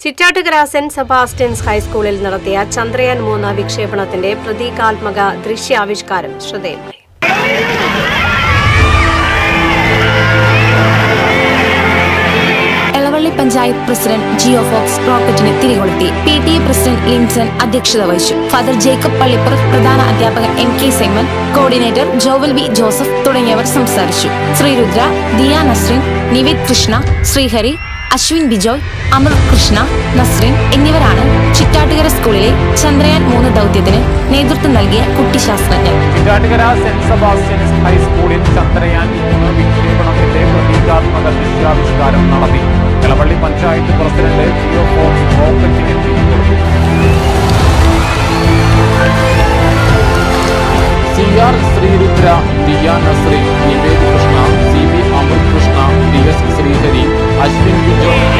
Chittattukara saint Sebastian's ഹൈസ്കൂളിൽ നടത്തിയ ചന്ദ്രയാൻ മൂന്ന് വിക്ഷേപണത്തിന്റെ പ്രതീകാത്മക ദൃശ്യാവിഷ്കാരം ശ്രദ്ധേയമായി എളവള്ളി പഞ്ചായത്ത് പ്രസിഡന്റ് ജിയോ ഫോക്സ് റോക്കറ്റിന് തിരികൊളുത്തി P T A president Linson അധ്യക്ഷത വഹിച്ചു ഫാദർ ജേക്കബ് പള്ളിപ്പുറ പ്രധാന അധ്യാപകൻ M K Simon coordinator Joel V Joseph തുടങ്ങിയവർ സംസാരിച്ചു ശ്രീരുദ്ര ദിയ നസ്രിൻ നിവേദ് കൃഷ്ണ ശ്രീഹരി അശ്വിൻ ബിജോയ് അമൃത് കൃഷ്ണ നസ്രിൻ എന്നിവരാണ് ചിറ്റാട്ടുകര സ്കൂളിലെ ചന്ദ്രയാൻ മൂന്ന് ദൗത്യത്തിന് നേതൃത്വം നൽകിയ കുട്ടിശാസ്ത്രജ്ഞർ ചിറ്റാട്ടുകര സെന്റ് സെബാസ്റ്റ്യൻസ് ഹൈസ്കൂളിൽ ചന്ദ്രയാൻ മൂന്ന് വിക്ഷേപണത്തിന്റെ പ്രതീകാത്മക ദൃശ്യാവിഷ്കാരം നടത്തി ഇളവള്ളി പഞ്ചായത്ത് പ്രസിഡന്റ് ജിയോ ഫോക്സ് റോക്കറ്റിന് തിരികൊടുത്തു C R Sreerudra Diya Nasreen Nived Krishna C B Amrit Krishna D S Sreehari Ashwin Vijoy